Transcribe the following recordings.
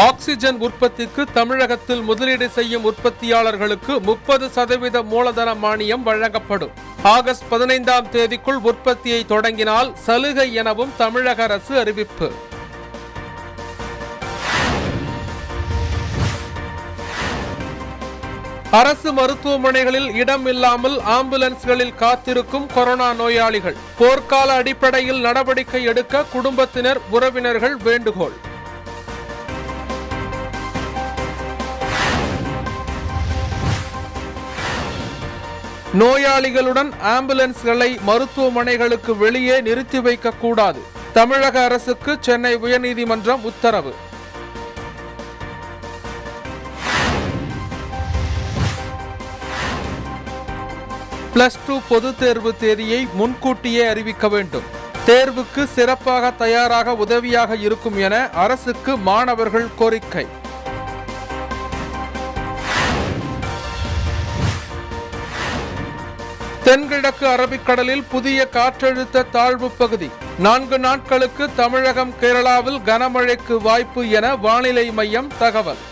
oxygen உற்பத்திக்கு தமிழகத்தில் முதலீடு செய்யும் உற்பத்தியாளர்களுக்கு முப்பது சதவீத மூலதன மானியம் வழங்கப்படும் ஆகஸ்ட் பதினைந்தாம் தேதிக்குள் உற்பத்தியை தொடங்கினால் சலுகை எனவும் தமிழக அரசு அறிவிப்பு அரசு மருத்துவமனைகளில் இடம் இல்லாமல் ஆம்புலன்ஸ்களில் காத்திருக்கும் கொரோனா நோயாளிகள் போர்க்கால அடிப்படையில் நடவடிக்கை எடுக்க குடும்பத்தினர் உறவினர்கள் வேண்டுகோள் நோயாளிகளுடன் ஆம்புலன்ஸ்களை மருத்துவமனைகளுக்கு வெளியே நிறுத்தி வைக்கக்கூடாது தமிழக அரசுக்கு சென்னை உயர்நீதிமன்றம் உத்தரவு பிளஸ் டூ பொதுத் தேர்வு தேதியை முன்கூட்டியே அறிவிக்க வேண்டும் தேர்வுக்கு சிறப்பாக தயாராக உதவியாக இருக்கும் என அரசுக்கு மாணவர்கள் கோரிக்கை தென்கிழக்கு அரபிக்கடலில் புதிய காற்றழுத்த தாழ்வு பகுதி நான்கு நாட்களுக்கு தமிழகம் கேரளாவில் கனமழைக்கு வாய்ப்பு என வானிலை மையம் தகவல்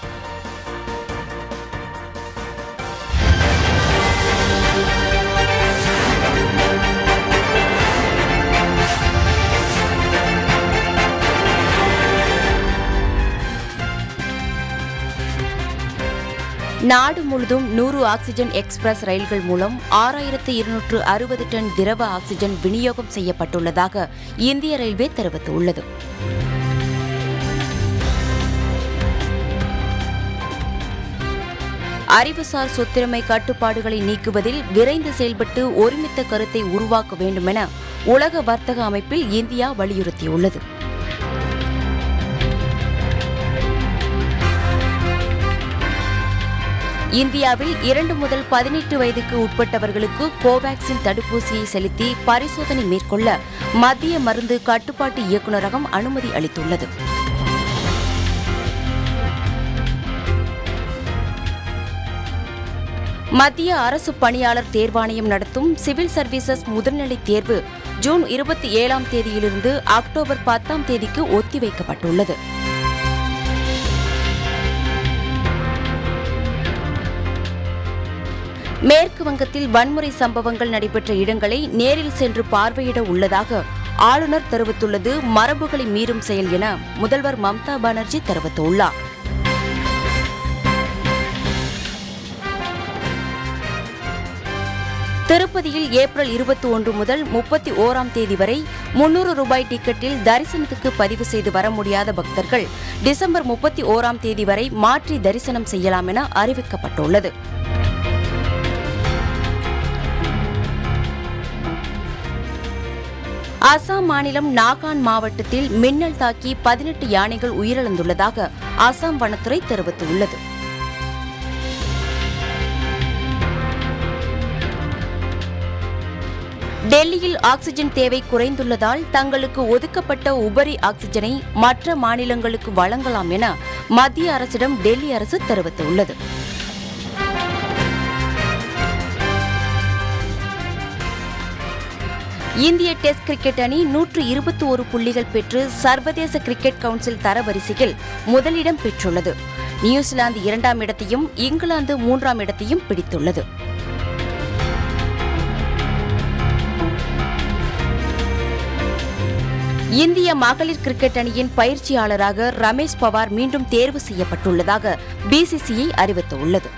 நாடு முழுதும் நூறு ஆக்சிஜன் எக்ஸ்பிரஸ் ரயில்கள் மூலம் ஆறாயிரத்து இருநூற்று அறுபது டன் திரவ ஆக்சிஜன் விநியோகம் செய்யப்பட்டுள்ளதாக இந்திய ரயில்வே தெரிவித்துள்ளது அறிவுசார் சொத்துரிமை கட்டுப்பாடுகளை நீக்குவதில் விரைந்து செயல்பட்டு ஒருமித்த கருத்தை உருவாக்க வேண்டுமென உலக வர்த்தக அமைப்பில் இந்தியா வலியுறுத்தியுள்ளது இந்தியாவில் இரண்டு முதல் பதினெட்டு வயதுக்கு உட்பட்டவர்களுக்கு கோவேக்சின் தடுப்பூசியை செலுத்தி பரிசோதனை மேற்கொள்ள மத்திய மருந்து கட்டுப்பாட்டு இயக்குநரகம் அனுமதி அளித்துள்ளது மத்திய அரசு பணியாளர் தேர்வாணையம் நடத்தும் சிவில் சர்வீசஸ் முதுநிலை தேர்வு ஜூன் இருபத்தி ஏழாம் தேதியிலிருந்து அக்டோபர் பத்தாம் தேதிக்கு ஒத்திவைக்கப்பட்டுள்ளது மேற்கு வங்கத்தில் வன்முறை சம்பவங்கள் நடைபெற்ற இடங்களை நேரில் சென்று பார்வையிட உள்ளதாக ஆளுநர் தெரிவித்துள்ளது மரபுகளை மீறும் செயல் என முதல்வர் மம்தா பானர்ஜி தெரிவித்துள்ளார் திருப்பதியில் ஏப்ரல் இருபத்தி ஒன்று முதல் முப்பத்தி ஓராம் தேதி வரை முன்னூறு ரூபாய் டிக்கெட்டில் தரிசனத்துக்கு பதிவு செய்து வர முடியாத பக்தர்கள் டிசம்பர் முப்பத்தி ஓராம் தேதி வரை மாற்றி தரிசனம் செய்யலாம் என அறிவிக்கப்பட்டுள்ளது அசாம் மாநிலம் நாகான் மாவட்டத்தில் மின்னல் தாக்கி பதினெட்டு யானைகள் உயிரிழந்துள்ளதாக அசாம் வனத்துறை தெரிவித்துள்ளது டெல்லியில் ஆக்சிஜன் தேவை குறைந்துள்ளதால் தங்களுக்கு ஒதுக்கப்பட்ட உபரி ஆக்சிஜனை மற்ற மாநிலங்களுக்கு வழங்கலாம் என மத்திய அரசிடம் டெல்லி அரசு தெரிவித்துள்ளது இந்திய டெஸ்ட் கிரிக்கெட் அணி நூற்று இருபத்தி ஒரு புள்ளிகள் பெற்று சர்வதேச கிரிக்கெட் கவுன்சில் தரவரிசையில் முதலிடம் பெற்றுள்ளது நியூசிலாந்து இரண்டாம் இடத்தையும் இங்கிலாந்து மூன்றாம் இடத்தையும் பிடித்துள்ளது இந்திய மகளிர் கிரிக்கெட் அணியின் பயிற்சியாளராக ரமேஷ் பவார் மீண்டும் தேர்வு செய்யப்பட்டுள்ளதாக பிசிசிஐ அறிவித்துள்ளது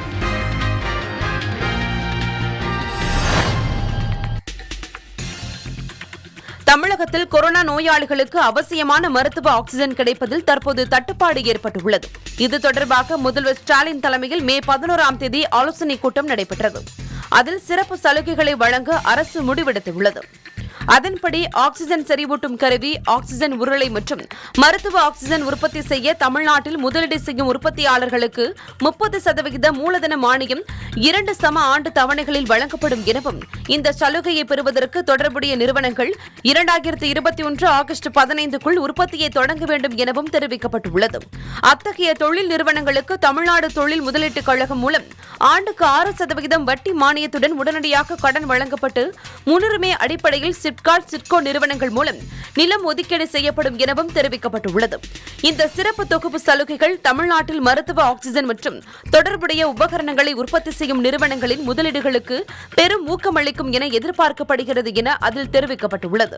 தமிழகத்தில் கொரோனா நோயாளிகளுக்கு அவசியமான மருத்துவ ஆக்ஸிஜன் கிடைப்பதில் தற்போது தட்டுப்பாடு ஏற்பட்டுள்ளது இது தொடர்பாக முதல்வர் ஸ்டாலின் தலைமையில் மே பதினோராம் தேதி ஆலோசனைக் கூட்டம் நடைபெற்றது அதில் சிறப்பு சலுகைகளை வழங்க அரசு முடிவெடுத்துள்ளது அதன்படி ஆக்ஸிஜன் செறிவூட்டும் கருவி ஆக்ஸிஜன் உருளை மற்றும் மருத்துவ ஆக்ஸிஜன் உற்பத்தி செய்ய தமிழ்நாட்டில் முதலீடு செய்யும் உற்பத்தியாளர்களுக்கு முப்பது சதவிகித மூலதன மானியம் இரண்டு சம ஆண்டு தவணைகளில் வழங்கப்படும் எனவும் இந்த சலுகையை பெறுவதற்கு தொடர்புடைய நிறுவனங்கள் இரண்டாயிரத்தி இருபத்தி ஒன்று ஆகஸ்ட் பதினைந்துக்குள் உற்பத்தியை தொடங்க வேண்டும் எனவும் தெரிவிக்கப்பட்டுள்ளது அத்தகைய தொழில் நிறுவனங்களுக்கு தமிழ்நாடு தொழில் முதலீட்டுக் கழகம் மூலம் ஆண்டுக்கு ஆறு சதவிகிதம் வட்டி மானியத்துடன் உடனடியாக கடன் வழங்கப்பட்டு முன்னுரிமை அடிப்படையில் சிப்காட் சிட்கோ நிறுவனங்கள் மூலம் நிலம் ஒதுக்கீடு செய்யப்படும் எனவும் தெரிவிக்கப்பட்டுள்ளது இந்த சிறப்பு தொகுப்பு சலுகைகள் தமிழ்நாட்டில் மருத்துவ ஆக்சிஜன் மற்றும் தொடர்புடைய உபகரணங்களை உற்பத்தி செய்யும் நிறுவனங்களின் முதலீடுகளுக்கு பெரும் ஊக்கமளிக்கும் என எதிர்பார்க்கப்படுகிறது என அதில் தெரிவிக்கப்பட்டுள்ளது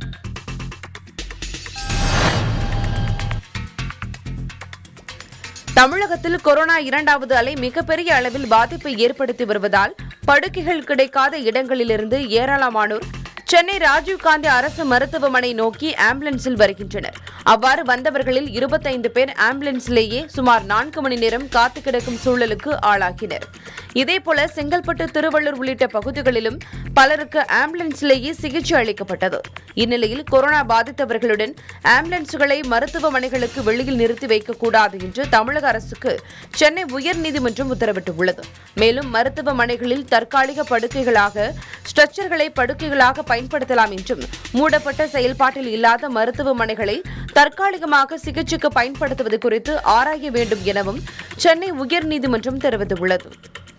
தமிழகத்தில் கொரோனா இரண்டாவது அலை மிகப்பெரிய அளவில் பாதிப்பை ஏற்படுத்தி வருவதால் படுக்கைகள் கிடைக்காத இடங்களிலிருந்து ஏராளமானோர் சென்னை ராஜீவ்காந்தி அரசு மருத்துவமனை நோக்கி ஆம்புலன்ஸில் வருகின்றனர் அவ்வாறு வந்தவர்களில் இருபத்தைந்து பேர் ஆம்புலன்ஸிலேயே சுமார் நான்கு மணி நேரம் காத்து கிடக்கும் சூழலுக்கு ஆளாகினர் இதேபோல செங்கல்பட்டு திருவள்ளூர் உள்ளிட்ட பகுதிகளிலும் பலருக்கு ஆம்புலன்ஸிலேயே சிகிச்சை அளிக்கப்பட்டது இந்நிலையில் கொரோனா பாதித்தவர்களுடன் ஆம்புலன்ஸ்களை மருத்துவமனைகளுக்கு வெளியில் நிறுத்தி வைக்கக்கூடாது என்று தமிழக அரசுக்கு சென்னை உயர்நீதிமன்றம் உத்தரவிட்டுள்ளது மேலும் மருத்துவமனைகளில் தற்காலிக படுக்கைகளாக ஸ்ட்ரெச்சர்களை படுக்கைகளாக பயன்படுத்தலாம் என்றும் மூடப்பட்ட செயல்பாட்டில் இல்லாத மருத்துவமனைகளை தற்காலிகமாக சிகிச்சைக்கு பயன்படுத்துவது குறித்து ஆராய வேண்டும் எனவும் சென்னை உயர்நீதிமன்றம் தெரிவித்துள்ளது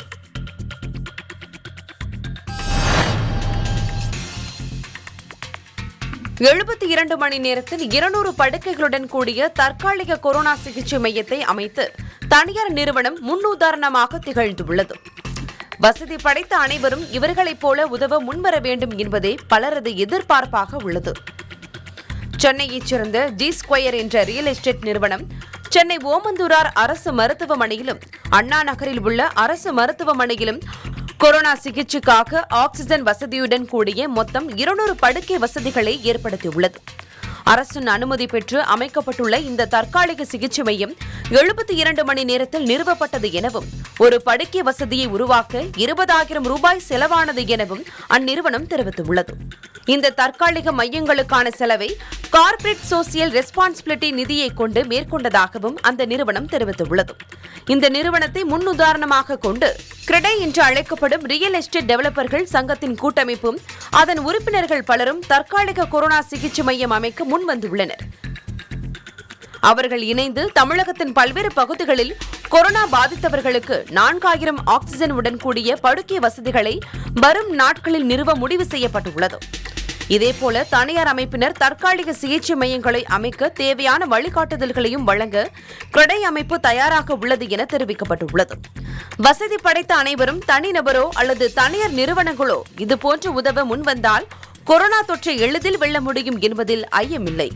எழுபத்தி இரண்டு மணி நேரத்தில் இருநூறு படுக்கைகளுடன் கூடிய தற்காலிக கொரோனா சிகிச்சை மையத்தை அமைத்து தனியார் நிறுவனம் முன்னுதாரணமாக திகழ்ந்துள்ளது வசதி படைத்த அனைவரும் இவர்களைப் போல உதவ முன்வர வேண்டும் என்பதே பலரது எதிர்பார்ப்பாக உள்ளது சென்னையைச் சேர்ந்த ஜி ஸ்கொயர் என்ற ரியல் எஸ்டேட் நிறுவனம் சென்னை ஓமந்தூரார் அரசு மருத்துவமனையிலும் அண்ணா நகரில் உள்ள அரசு மருத்துவமனையிலும் கொரோனா சிகிச்சைக்காக ஆக்ஸிஜன் வசதியுடன் கூடிய மொத்தம் இருநூறு படுக்கை வசதிகளை ஏற்படுத்தியுள்ளது அரசின் அனுமதி பெற்று அமைக்கப்பட்டுள்ள இந்த தற்காலிக சிகிச்சை மையம் எழுபத்தி இரண்டு மணி நேரத்தில் நிறுவப்பட்டது எனவும் ஒரு படுக்கை வசதியை உருவாக்க இருபதாயிரம் ரூபாய் செலவானது எனவும் அந்நிறுவனம் தெரிவித்துள்ளது இந்த தற்காலிக மையங்களுக்கான செலவை கார்ப்பரேட் சோசியல் ரெஸ்பான்சிபிலிட்டி நிதியை கொண்டு மேற்கொண்டதாகவும் அந்த நிறுவனம் தெரிவித்துள்ளது இந்த நிறுவனத்தை முன்னுதாரணமாக கொண்டு கிரெடை என்று அழைக்கப்படும் ரியல் எஸ்டேட் டெவலப்பர்கள் சங்கத்தின் கூட்டமைப்பும் அதன் உறுப்பினர்கள் பலரும் தற்காலிக கொரோனா சிகிச்சை மையம் அமைக்க முன்வந்துள்ளனர் அவர்கள் இணைந்து தமிழகத்தின் பல்வேறு பகுதிகளில் கொரோனா பாதித்தவர்களுக்கு நான்காயிரம் ஆக்ஸிஜன் உடன் கூடிய படுக்கை வசதிகளை வரும் நாட்களில் நிறுவ முடிவு செய்யப்பட்டுள்ளது இதேபோல தனியார் அமைப்பினர் தற்காலிக சிகிச்சை மையங்களை அமைக்க தேவையான வழிகாட்டுதல்களையும் வழங்க கிரெடை அமைப்பு தயாராக உள்ளது என தெரிவிக்கப்பட்டுள்ளது வசதி படைத்த அனைவரும் தனிநபரோ அல்லது தனியார் நிறுவனங்களோ இதுபோன்று உதவ முன்வந்தால் கொரோனா தொற்றை எளிதில் வெல்ல முடியும் என்பதில் ஐயமில்லை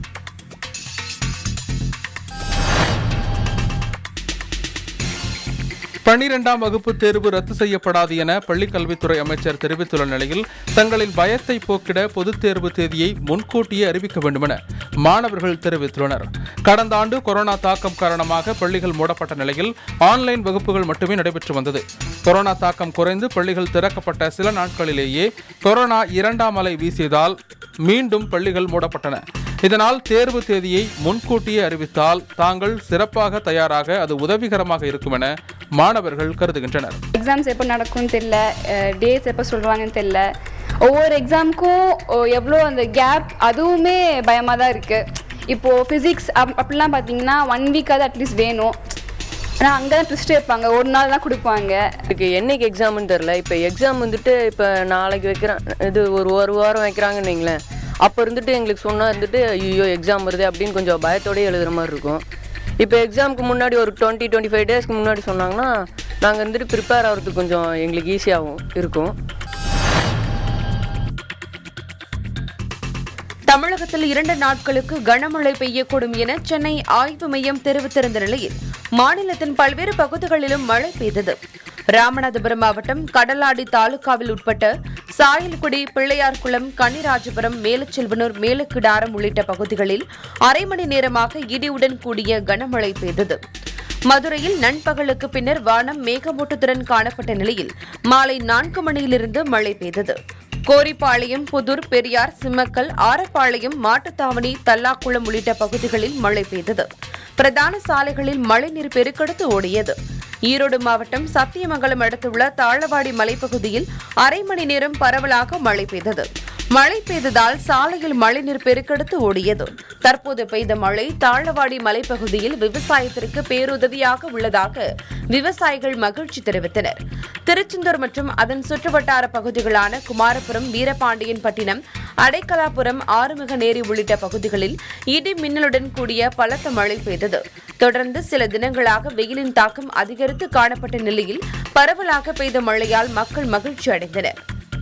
பனிரெண்டாம் வகுப்பு தேர்வு ரத்து செய்யப்படாது என பள்ளிக் கல்வித்துறை அமைச்சர் தெரிவித்துள்ள நிலையில் தங்களின் பயத்தை போக்கிட பொதுத் தேர்வு தேதியை முன்கூட்டியே அறிவிக்க வேண்டுமென மாணவர்கள் தெரிவித்துள்ளனர் கடந்த ஆண்டு கொரோனா தாக்கம் காரணமாக பள்ளிகள் மூடப்பட்ட நிலையில் ஆன்லைன் வகுப்புகள் மட்டுமே நடைபெற்று வந்தது கொரோனா தாக்கம் குறைந்து பள்ளிகள் திறக்கப்பட்ட சில நாட்களிலேயே கொரோனா இரண்டாம் அலை வீசியதால் மீண்டும் பள்ளிகள் மூடப்பட்டன இதனால் தேர்வு தேதியை முன்கூட்டியே அறிவித்தால் தாங்கள் சிறப்பாக தயாராக அது உதவிகரமாக இருக்கும் என மாணவர்கள் கருதுகின்றனர் எக்ஸாம்ஸ் எப்போ நடக்கும்னு தெரில டேட்ஸ் எப்போ சொல்கிறாங்கன்னு தெரில ஒவ்வொரு எக்ஸாமுக்கும் எவ்வளோ அந்த கேப் அதுவுமே பயமாக தான் இருக்குது இப்போது ஃபிசிக்ஸ் அப் அப்படிலாம் பார்த்தீங்கன்னா ஒன் வீக்காவது அட்லீஸ்ட் வேணும் ஆனால் அங்கே தான் ட்விஸ்ட் வைப்பாங்க ஒரு நாள் தான் கொடுப்பாங்க இதுக்கு என்னைக்கு எக்ஸாம்னு தெரில இப்போ எக்ஸாம் வந்துட்டு இப்போ நாளைக்கு வைக்கிறான் இது ஒரு ஒரு வாரம் வைக்கிறாங்கன்னு வைங்களேன் அப்போ இருந்துட்டு எங்களுக்கு சொன்னால் இருந்துட்டு ஐயோ எக்ஸாம் வருது அப்படின்னு கொஞ்சம் பயத்தோடயே எழுதுகிற மாதிரி இருக்கும் இப்போ எக்ஸாமுக்கு முன்னாடி ஒரு டுவெண்ட்டி டுவெண்ட்டி ஃபைவ் டேஸ்க்கு முன்னாடி சொன்னாங்கன்னா நாங்கள் வந்துட்டு ப்ரிப்பேர் ஆகிறதுக்கு கொஞ்சம் எங்களுக்கு ஈஸியாகவும் இருக்கும் தமிழகத்தில் இரண்டு நாட்களுக்கு கனமழை பெய்யக்கூடும் என சென்னை ஆய்வு மையம் தெரிவித்திருந்த நிலையில் மாநிலத்தின் பல்வேறு பகுதிகளிலும் மழை பெய்தது ராமநாதபுரம் மாவட்டம் கடலாடி தாலுகாவில் உட்பட்ட சாயல்குடி பிள்ளையார்குளம் கன்னிராஜபுரம் மேலச்செல்வனூர் மேலக்கிடாரம் உள்ளிட்ட பகுதிகளில் அரை மணி நேரமாக இடியுடன் கூடிய கனமழை பெய்தது மதுரையில் நண்பகலுக்கு பின்னர் வானம் மேகமூட்டத்துடன் காணப்பட்ட நிலையில் மாலை நான்கு மணியிலிருந்து மழை பெய்தது கோரிப்பாளையம் புதூர் பெரியார் சிம்மக்கல் ஆரப்பாளையம் மாட்டுத்தாவணி தல்லாக்குளம் உள்ளிட்ட பகுதிகளில் மழை பெய்தது பிரதான சாலைகளில் மழைநீர் பெருக்கெடுத்து ஓடியது ஈரோடு மாவட்டம் சத்தியமங்கலம் அடுத்துள்ள தாழவாடி மலைப்பகுதியில் அரை மணி நேரம் பரவலாக மழை பெய்தது மழை பெய்ததால் சாலையில் மழைநீர் பெருக்கெடுத்து ஓடியது தற்போது பெய்த மழை தாழவாடி மலைப்பகுதியில் விவசாயத்திற்கு பேருதவியாக உள்ளதாக விவசாயிகள் மகிழ்ச்சி தெரிவித்தனர் திருச்செந்தூர் மற்றும் அதன் சுற்றுவட்டார பகுதிகளான குமாரபுரம் வீரபாண்டியன் பட்டினம் அடைக்கலாபுரம் ஆறுமுகநேரி உள்ளிட்ட பகுதிகளில் இடி மின்னலுடன் கூடிய பலத்த மழை பெய்தது தொடர்ந்து சில தினங்களாக வெயிலின் தாக்கம் அதிகரித்து காணப்பட்ட நிலையில் பரவலாக பெய்த மழையால் மக்கள் மகிழ்ச்சி அடைந்தனர்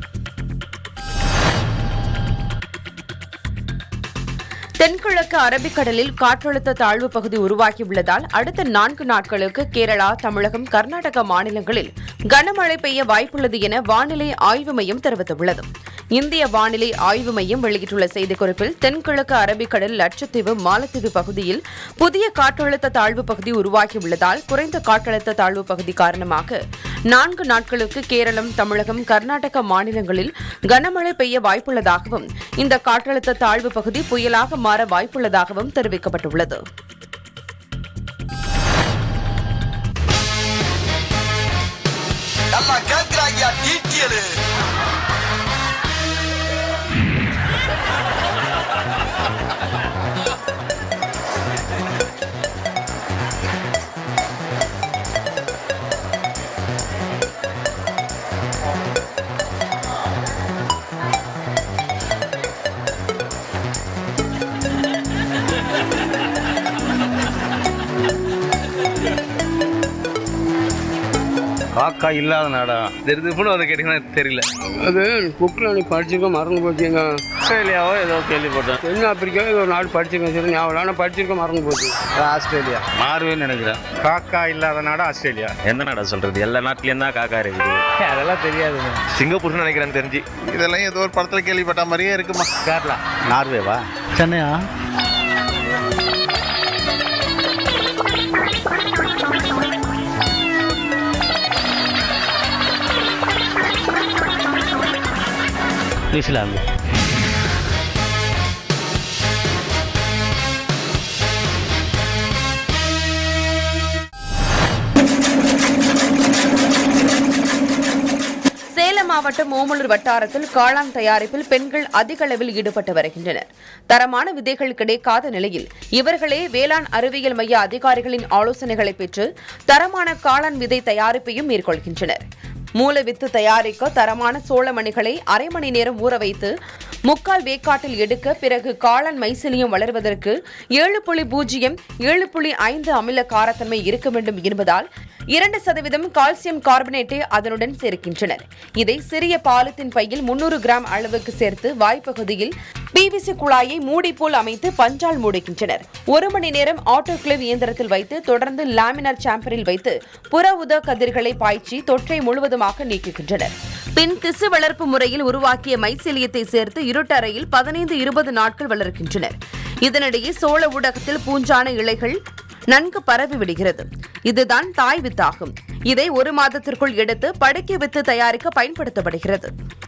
தென்கிழக்கு அரபிக்கடலில் காற்றழுத்த தாழ்வு பகுதி உருவாகியுள்ளதால் அடுத்த நான்கு நாட்களுக்கு கேரளா தமிழகம் கர்நாடக மாநிலங்களில் கனமழை பெய்ய வாய்ப்புள்ளது என வானிலை ஆய்வு மையம் தெரிவித்துள்ளது இந்திய வானிலை ஆய்வு மையம் வெளியிட்டுள்ள செய்திக்குறிப்பில் தென்கிழக்கு அரபிக்கடல் லட்சத்தீவு மாலத்தீவு பகுதியில் புதிய காற்றழுத்த தாழ்வு பகுதி உருவாகியுள்ளதால் குறைந்த காற்றழுத்த தாழ்வு பகுதி காரணமாக நான்கு நாட்களுக்கு கேரளம் தமிழகம் கர்நாடக மாநிலங்களில் கனமழை பெய்ய வாய்ப்புள்ளதாகவும் இந்த காற்றழுத்த தாழ்வு பகுதி புயலாக மாற வாய்ப்புள்ளதாகவும் தெரிவிக்கப்பட்டுள்ளது நல்லா கேட்கிறாங்க டீட்டியலு காக்கா இல்லாத நாடா திருப்புன்னு அதை கேட்டீங்கன்னா தெரியல அது புக்கில் நீ படிச்சிருக்கோம் மறந்து போச்சுங்க ஆஸ்திரேலியாவோ ஏதோ கேள்விப்பட்டேன் தென் ஆப்பிரிக்கா ஒரு நாடு படிச்சிருக்கேன் சரி ஞாபகம் ஆனால் படிச்சிருக்கோம் மறந்து போச்சு ஆஸ்திரேலியா மாறுவேன்னு நினைக்கிறேன் காக்கா இல்லாத நாடு ஆஸ்திரேலியா எந்த நாடா சொல்றது எல்லா நாட்டிலயும் தான் காக்கா இருக்குது அதெல்லாம் தெரியாதுங்க சிங்கப்பூர்னு நினைக்கிறேன் தெரிஞ்சு இதெல்லாம் ஏதோ ஒரு படத்துல கேள்விப்பட்ட மாதிரியே இருக்குமா கேரளா நார்வேவா சென்னையா நியூசிலாந்து சேலம் மாவட்டம் ஓமலூர் வட்டாரத்தில் காளான் தயாரிப்பில் பெண்கள் அதிக அளவில் ஈடுபட்டு வருகின்றனர் தரமான விதைகள் கிடைக்காத நிலையில் இவர்களே வேளாண் அறிவியல் மைய அதிகாரிகளின் ஆலோசனைகளை பெற்று தரமான காளான் விதை தயாரிப்பையும் மேற்கொள்கின்றனர் மூல வித்து தயாரிக்க தரமான சோளமணிகளை அரை மணி நேரம் ஊற வைத்து முக்கால் வேக்காட்டில் எடுக்க பிறகு காளான் மைசிலியம் வளர்வதற்கு ஏழு புள்ளி பூஜ்ஜியம் ஏழு புள்ளி ஐந்து அமில காரத்தன்மை இருக்க வேண்டும் என்பதால் இரண்டு சதவீதம் கால்சியம் கார்பனேட்டை அதனுடன் சேர்க்கின்றனர் இதை சிறிய பாலித்தீன் பையில் முன்னூறு கிராம் அளவுக்கு சேர்த்து வாய்ப்பகுதியில் பிவிசி குழாயை மூடி போல் அமைத்து பஞ்சால் மூடுகின்றனர் ஒரு மணி நேரம் ஆட்டோகிளேவ் இயந்திரத்தில் வைத்து தொடர்ந்து லாமினார் சாம்பரில் வைத்து புற உத கதிர்களை பாய்ச்சி தொற்றை முழுவதுமாக நீக்குகின்றனர் பின் திசு வளர்ப்பு முறையில் உருவாக்கிய மைசீலியத்தை சேர்த்து இருட்டறையில் பதினைந்து இருபது நாட்கள் வளர்க்கின்றனர் இதனிடையே சோள ஊடகத்தில் பூஞ்சான இலைகள் நன்கு பரவி விடுகிறது இதுதான் தாய் வித்தாகும் இதை ஒரு மாதத்திற்குள் எடுத்து படுக்கை வித்து தயாரிக்க பயன்படுத்தப்படுகிறது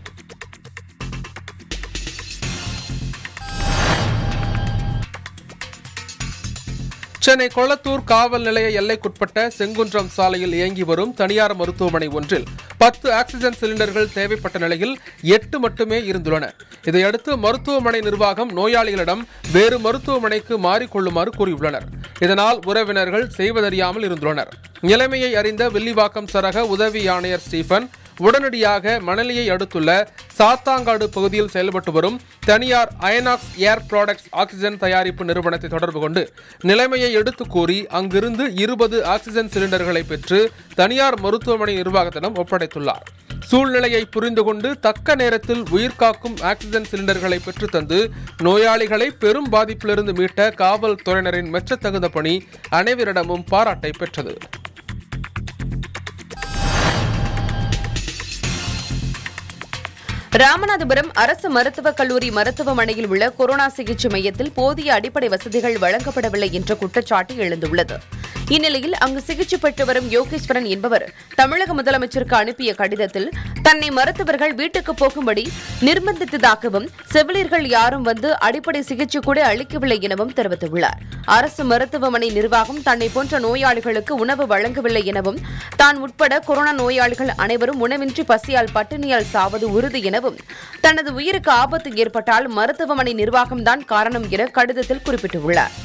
சென்னை கொளத்தூர் காவல் நிலைய எல்லைக்குட்பட்ட செங்குன்றம் சாலையில் இயங்கி வரும் தனியார் மருத்துவமனை ஒன்றில் பத்து ஆக்சிஜன் சிலிண்டர்கள் தேவைப்பட்ட நிலையில் எட்டு மட்டுமே இருந்துள்ளன இதையடுத்து மருத்துவமனை நிர்வாகம் நோயாளிகளிடம் வேறு மருத்துவமனைக்கு மாறிக்கொள்ளுமாறு கூறியுள்ளனர் இதனால் உறவினர்கள் செய்வதறியாமல் இருந்துள்ளனர் நிலைமையை அறிந்த வில்லிவாக்கம் சரக உதவி ஆணையர் ஸ்டீபன் உடனடியாக மணலியை அடுத்துள்ள சாத்தாங்காடு பகுதியில் செயல்பட்டு வரும் தனியார் அயனாக்ஸ் ஏர் ப்ராடக்ட்ஸ் ஆக்சிஜன் தயாரிப்பு நிறுவனத்தை தொடர்பு கொண்டு நிலைமையை எடுத்து கூறி அங்கிருந்து இருபது ஆக்சிஜன் சிலிண்டர்களை பெற்று தனியார் மருத்துவமனை நிர்வாகத்திடம் ஒப்படைத்துள்ளார் சூழ்நிலையை புரிந்து கொண்டு தக்க நேரத்தில் உயிர்காக்கும் ஆக்சிஜன் சிலிண்டர்களை பெற்று தந்து நோயாளிகளை பெரும் பாதிப்பிலிருந்து மீட்ட காவல்துறையினரின் மெச்சத்தகுந்த பணி அனைவரிடமும் பாராட்டை பெற்றது ராமநாதபுரம் அரசு மருத்துவக் கல்லூரி மருத்துவமனையில் உள்ள கொரோனா சிகிச்சை மையத்தில் போதிய அடிப்படை வசதிகள் வழங்கப்படவில்லை என்ற குற்றச்சாட்டு எழுந்துள்ளது இந்நிலையில் அங்கு சிகிச்சை பெற்று வரும் யோகேஸ்வரன் என்பவர் தமிழக முதலமைச்சருக்கு அனுப்பிய கடிதத்தில் தன்னை மருத்துவர்கள் வீட்டுக்கு போகும்படி நிர்பந்தித்ததாகவும் செவிலியர்கள் யாரும் வந்து அடிப்படை சிகிச்சை கூட அளிக்கவில்லை எனவும் தெரிவித்துள்ளார் அரசு மருத்துவமனை நிர்வாகம் தன்னை போன்ற நோயாளிகளுக்கு உணவு வழங்கவில்லை எனவும் தான் உட்பட கொரோனா நோயாளிகள் அனைவரும் உணவின்றி பசியால் பட்டினியால் சாவது உறுதி எனவும் தனது உயிருக்கு ஆபத்து ஏற்பட்டால் மருத்துவமனை நிர்வாகம்தான் காரணம் என கடிதத்தில் குறிப்பிட்டுள்ளார்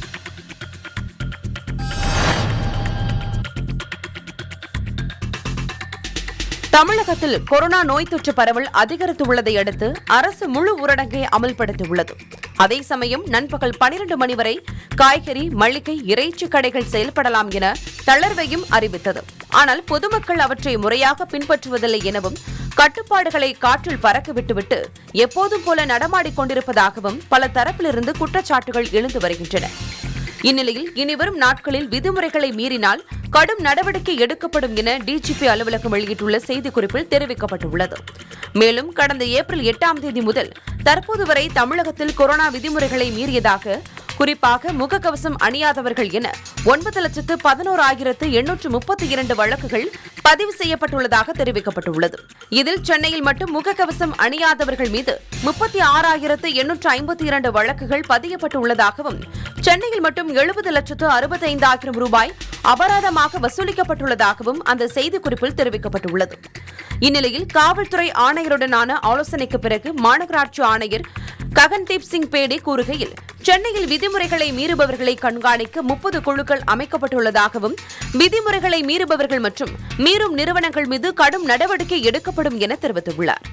தமிழகத்தில் கொரோனா நோய் தொற்று பரவல் அதிகரித்துள்ளதை அடுத்து அரசு முழு ஊரடங்கை அமல்படுத்தியுள்ளது அதே சமயம் நண்பகல் பனிரண்டு மணி வரை காய்கறி மளிகை இறைச்சி கடைகள் செயல்படலாம் என தளர்வையும் அறிவித்தது ஆனால் பொதுமக்கள் அவற்றை முறையாக பின்பற்றுவதில்லை எனவும் கட்டுப்பாடுகளை காற்றில் பறக்க விட்டுவிட்டு எப்போதும் போல நடமாடிக் கொண்டிருப்பதாகவும் பல தரப்பிலிருந்து குற்றச்சாட்டுகள் எழுந்து வருகின்றன இந்நிலையில் இனிவரும் நாட்களில் விதிமுறைகளை மீறினால் கடும் நடவடிக்கை எடுக்கப்படும் என டிஜிபி அலுவலகம் வெளியிட்டுள்ள செய்திக்குறிப்பில் தெரிவிக்கப்பட்டுள்ளது மேலும் கடந்த ஏப்ரல் எட்டாம் தேதி முதல் தற்போது வரை தமிழகத்தில் கொரோனா விதிமுறைகளை மீறியதாக குறிப்பாக முகக்கவசம் அணியாதவர்கள் என ஒன்பது லட்சத்து பதினோராயிரத்து எண்ணூற்று முப்பத்தி இரண்டு வழக்குகள் பதிவு செய்யப்பட்டுள்ளதாக தெரிவிக்கப்பட்டுள்ளது இதில் சென்னையில் மட்டும் முகக்கவசம் அணியாதவர்கள் மீது முப்பத்தி ஆறாயிரத்து எண்ணூற்று ஐம்பத்தி இரண்டு வழக்குகள் பதியப்பட்டுள்ளதாகவும் சென்னையில் மட்டும் எழுபது லட்சத்து அறுபத்தைந்தாயிரம் ரூபாய் அபராதமாக வசூலிக்கப்பட்டுள்ளதாகவும் அந்த செய்திக்குறிப்பில் தெரிவிக்கப்பட்டுள்ளது இந்நிலையில் காவல்துறை ஆணையருடனான ஆலோசனைக்கு பிறகு மாநகராட்சி ஆணையர் ககன்தீப் சிங் பேடி கூறுகையில் சென்னையில் விதிமுறைகளை மீறுபவர்களை கண்காணிக்க முப்பது குழுக்கள் அமைக்கப்பட்டுள்ளதாகவும் விதிமுறைகளை மீறுபவர்கள் மற்றும் மீறும் நிறுவனங்கள் மீது கடும் நடவடிக்கை எடுக்கப்படும் என தெரிவித்துள்ளார்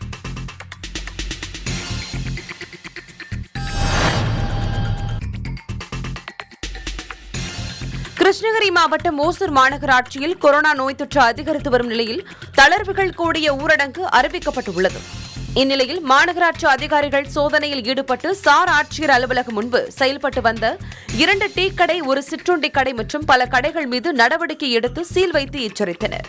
கிருஷ்ணகிரி மாவட்டம் ஓசூர் மாநகராட்சியில் கொரோனா நோய் தொற்று அதிகரித்து வரும் நிலையில் தளர்வுகள் கூடிய ஊரடங்கு அறிவிக்கப்பட்டுள்ளது இந்நிலையில் மாநகராட்சி அதிகாரிகள் சோதனையில் ஈடுபட்டு சார் ஆட்சியர் அலுவலகம் முன்பு செயல்பட்டு வந்த இரண்டு டீ கடை ஒரு சிற்றுண்டி கடை மற்றும் பல கடைகள் மீது நடவடிக்கை எடுத்து சீல் வைத்து எச்சரித்தனர்